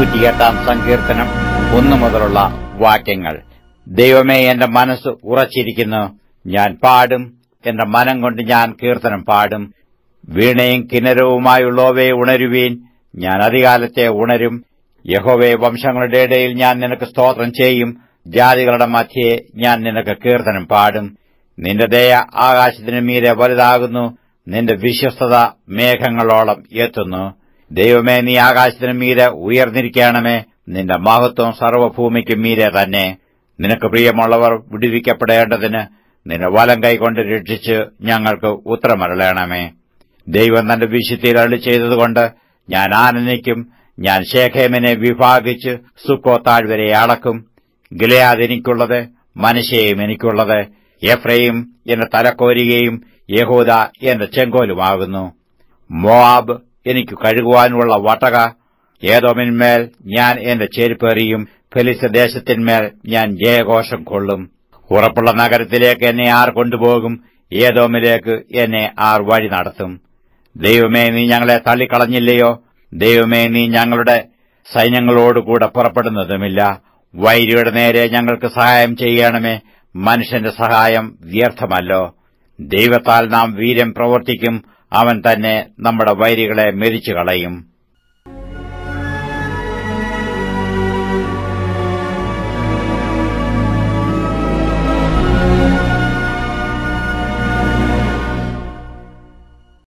നൂറ്റിയെട്ടാം സങ്കീർത്തനം ഒന്നു മുതലുള്ള വാക്യങ്ങൾ ദൈവമേ എന്റെ മനസ്സ് ഉറച്ചിരിക്കുന്നു ഞാൻ പാടും എന്റെ മനം കൊണ്ട് ഞാൻ കീർത്തനം പാടും വീണയും കിന്നരവുമായുള്ളവയെ ഉണരുവീൻ ഞാൻ അധികാലത്തെ ഉണരും യഹോവേ വംശങ്ങളുടെ ഇടയിൽ ഞാൻ നിനക്ക് സ്തോത്രം ചെയ്യും ജാതികളുടെ മധ്യേ ഞാൻ നിനക്ക് കീർത്തനം പാടും നിന്റെ ദയ ആകാശത്തിന് മീരെ വലുതാകുന്നു നിന്റെ വിശ്വസ്തത മേഘങ്ങളോളം എത്തുന്നു ദൈവമേ നീ ആകാശത്തിന് മീരെ ഉയർന്നിരിക്കണമേ നിന്റെ മഹത്വം സർവ്വഭൂമിക്കും മീരെ തന്നെ നിനക്ക് പ്രിയമുള്ളവർ വിടുവിക്കപ്പെടേണ്ടതിന് നിന്റെ വലം കൈകൊണ്ട് രക്ഷിച്ച് ഞങ്ങൾക്ക് ഉത്തരമരളയണമേ ദൈവം തന്റെ വിശുദ്ധിയിൽ അളി ചെയ്തതുകൊണ്ട് ഞാൻ ആനന്ദിക്കും ഞാൻ ശേഖേമിനെ വിഭാഗിച്ച് സുക്കോ താഴ്വരെ അളക്കും ഗിലയാദ് എനിക്കുള്ളത് മനുഷ്യയും എനിക്കുള്ളത് എഫ്രയും എന്റെ തലക്കോരികയും യഹൂദ എന്റെ ചെങ്കോലുമാകുന്നു മോവാബ് എനിക്ക് കഴുകുവാനുള്ള വട്ടക ഏതോമിന്മേൽ ഞാൻ എന്റെ ചെരുപ്പേറിയും ഫെലിസ് ദേശത്തിന്മേൽ ഞാൻ ജയഘോഷം കൊള്ളും ഉറപ്പുള്ള നഗരത്തിലേക്ക് എന്നെ ആർ കൊണ്ടുപോകും ഏതോമിലേക്ക് എന്നെ ആർ വഴി നടത്തും ദൈവമേ നീ ഞങ്ങളെ തള്ളിക്കളഞ്ഞില്ലയോ ദൈവമേ നീ ഞങ്ങളുടെ സൈന്യങ്ങളോടുകൂടെ പുറപ്പെടുന്നതുമില്ല വൈരിയുടെ നേരെ ഞങ്ങൾക്ക് സഹായം ചെയ്യണമേ മനുഷ്യന്റെ സഹായം വ്യർത്ഥമല്ലോ ദൈവത്താൽ നാം വീര്യം പ്രവർത്തിക്കും അവൻ തന്നെ നമ്മുടെ വൈരികളെ മെതിച്ചു കളയും